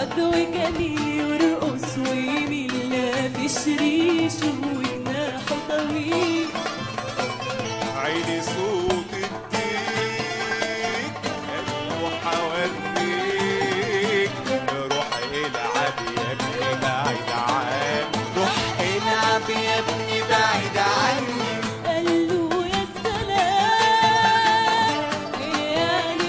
عدو جميل يرقص ويميل لافش ريشه وجناحه طويل عيني صوت الديك قالوا حواليك روح العب يا ابني بعيد عني روح العب يا ابني بعيد عني قال له يا سلام يعني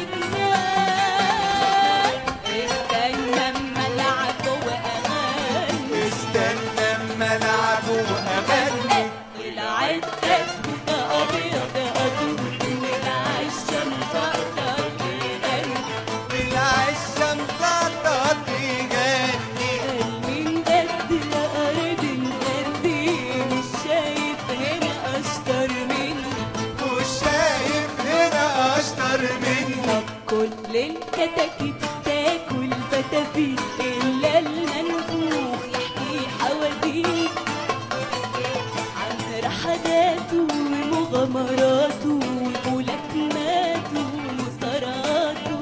تنام استنى اما العب واغني استنى اما العب واغني العدة ده ابيض ادوب والعشة مفضل بيغني العشة مفضل بيغني قال من قد يا ارض قدي مش شايف هنا اشطر مني مش شايف هنا اشطر مني كل الكتاكيت تاكل فتافيت الا المنفوخ يحكي حواديت عن رحلاته ومغامراته وملاكماته ومصاراته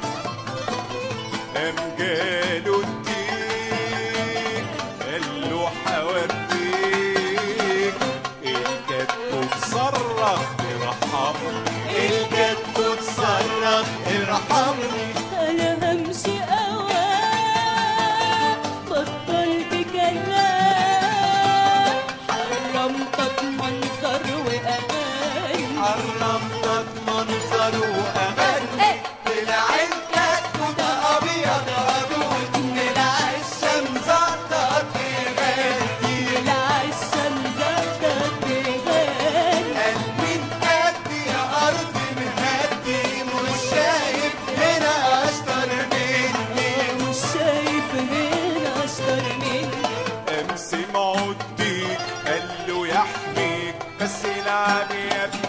قام جاله الدين قال له حواديك الكتكوت صرخ ارحمني الكتكوت صرخ ارحمني انا همشي اوام بطلت كلام حرمتك منظر وامان حرمتك منظر وامان طلع الكتكوت ابيض ابوك طلع الشمس زرقت بغني العشة مزقت بغني قال من قد يا ارض مهدي مش شايف هنا اشطر مني مش شايف هنا اشطر مني قام سمعوا الديك قال له يحميك بس العب يا ابني